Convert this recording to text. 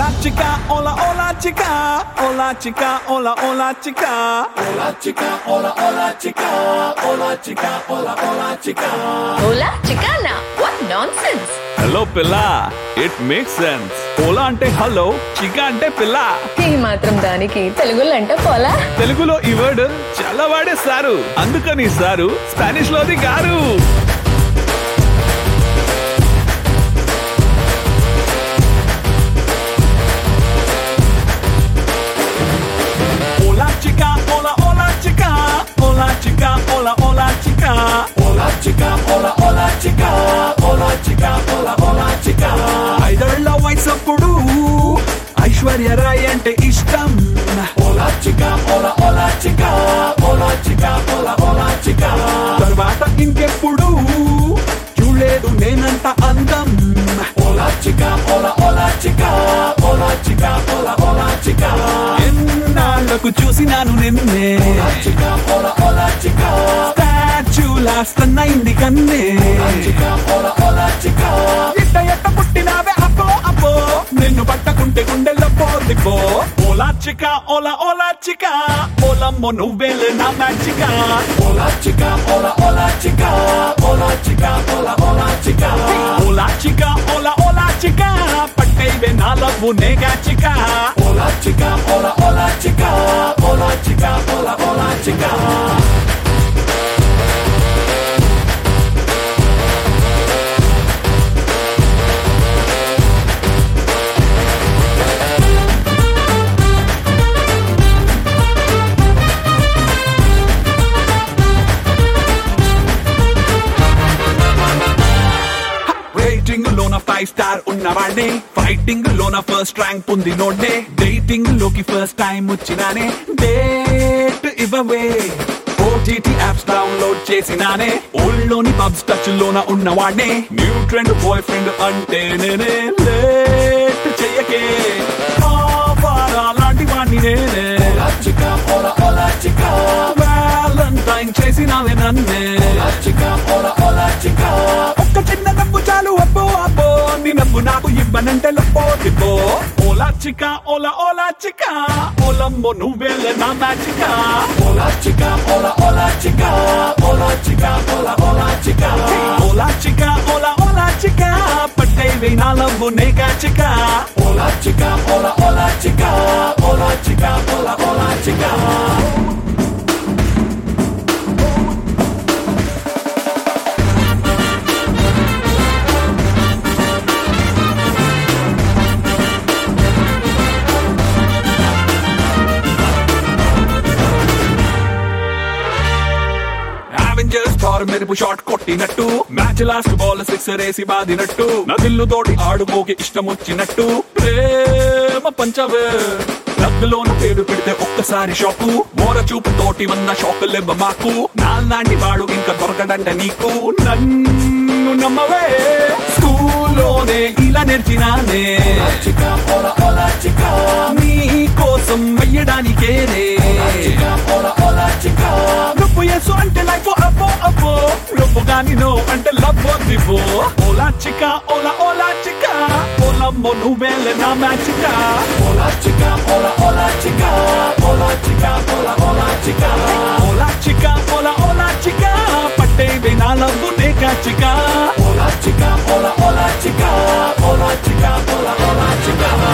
chica, hola, hola, chica. Hola, chica, hola, hola, chica. Hola, chica, hola, hola, chica. Hola, chica, hola, hola, chica. ఓలా చికానా what nonsense hello పిల్ల it make sense ఓలా అంటే hello చికా అంటే పిల్ల ఈ మాత్రం దానికి తెలుగులో అంటే పోలా తెలుగులో ఈ వర్డ్ చాలా వాడేస్తారు అందుకని సారు స్పానిష్ లోది గారు Hola chica, hola, hola chica. Hola chica, hola, hola chica. Hola chica, hola, hola chica. Hola chica, hola, hola chica. ఐదళ్ళ వయసప్పుడు Aishwarya Roy అంటే ఇష్టం ఓలా చికా ఓలా ఓలా చికా ఓలా చికా ఓలా ఓలా చికా తర్వాత ఇంకెప్పుడు చూడలేదు నేనంత అందం ఓలా చికా ఓలా ఓలా చికా ఓలా చికా ఓలా ఓలా చికా ఎన్నాళ్ళకు చూసినాను నిన్నే చికా ఓలా ఓలా చికా స్టాచ్యూలా స్టన్ అయింది కన్నే చికా ఓలా ఓలా చికా ఎట్ట ఎట్ట పుట్టినావే అబ్బో అబ్బో నిన్ను పట్టకుంటే గుండెల్లో పోదిపో ఓలా చికా ఓలా ఓలా చికా ఓలమ్మో నువ్వేలే నా మ్యాచికా ఓలా చికా ఓలా ఓలా చికా ఓలా చికా ఓలా ఓలా చికా ఓలా చికా ఓలా ఓలా చికా పట్టేవే నా లవ్వు నేగా చికా ఓలా చికా ఓలా ఓలా చికా ఓలా చికా ఓలా ఓలా చికా రేటింగ్ లోన ఫైవ్ స్టార్ ఉన్నవాడే ఫైటింగ్ లోన ఫస్ట్ ర్యాంక్ పొందినోడే డేటింగ్ లోకి ఫస్ట్ టైం వచ్చినానే డేట్ ఇవ్వవే ఓటీటీ యాప్స్ డౌన్లోడ్ చేసినానే ఊళ్ళోని పబ్స్ టచ్ లోన ఉన్నవాడే న్యూ ట్రెండ్ బాయ్ ఫ్రెండ్ అంటే నేనే లేట్ చెయ్యకే ఆవారా లాంటి వాణ్ణి నేనే వ్యాలంటైన్ చేసినావే నన్నే ఒక్క చిన్న నవ్వు చాలు అబ్బో అబ్బో నీ నవ్వు నాకు ఇవ్వనంటే లప్పో తిప్పో ఓలా చిక ఓలా ఓలా చిక ఓలమ్మో నువ్వేలే నా మ్యాచిక ఓలా చిక ఓలా ఓలా చిక ఓలా చిక ఓలా ఓలా చిక ఓలా చిక ఓలా ఓలా చిక పట్టేవి నా లవ్వు నేగా చిక ఓలా చిక ఓలా ఓలా చిక ఓలా చిక ఓలా ఓలా చిక అవెంజర్స్ థార్ మెరుపు షాట్ కొట్టినట్టు మ్యాచ్ లాస్ట్ బాల్ సిక్సర్ వేసి బాదినట్టు నదిల్లు తోటి ఆడుకోకి ఇష్టం వచ్చినట్టు ప్రేమ పంచవే నగ్గులోన పేరు పెడితే ఒక్కసారి షాకు మోర చూపు తోటి వన్న షాక్ లెవ్వ మాకు నాలాంటి వాడు ఇంకా దొరకడంట నీకు నన్ను నమ్మవే స్కూల్లోనే ఇలా నేర్చినానే నీ కోసం వెయ్యడానికేనే నువ్వు ఎసు అంటే లైఫ్ అబ్బో అబ్బో నువ్వు గాని నో అంటే లవ్ దివో ఓలా చిక ఓలా ఓలా చిక ఓలమ్మో నువ్వేలే నా మ్యాచిక ఓలా చిక ఓలా ఓలా చిక ఓలా చిక ఓలా ఓలా చిక ఓలా చిక ఓలా ఓలా చిక పట్టేవి నా లవ్వు నేగా చిక ఓలా చిక ఓలా ఓలా చిక ఓలా చిక ఓలా ఓలా చిక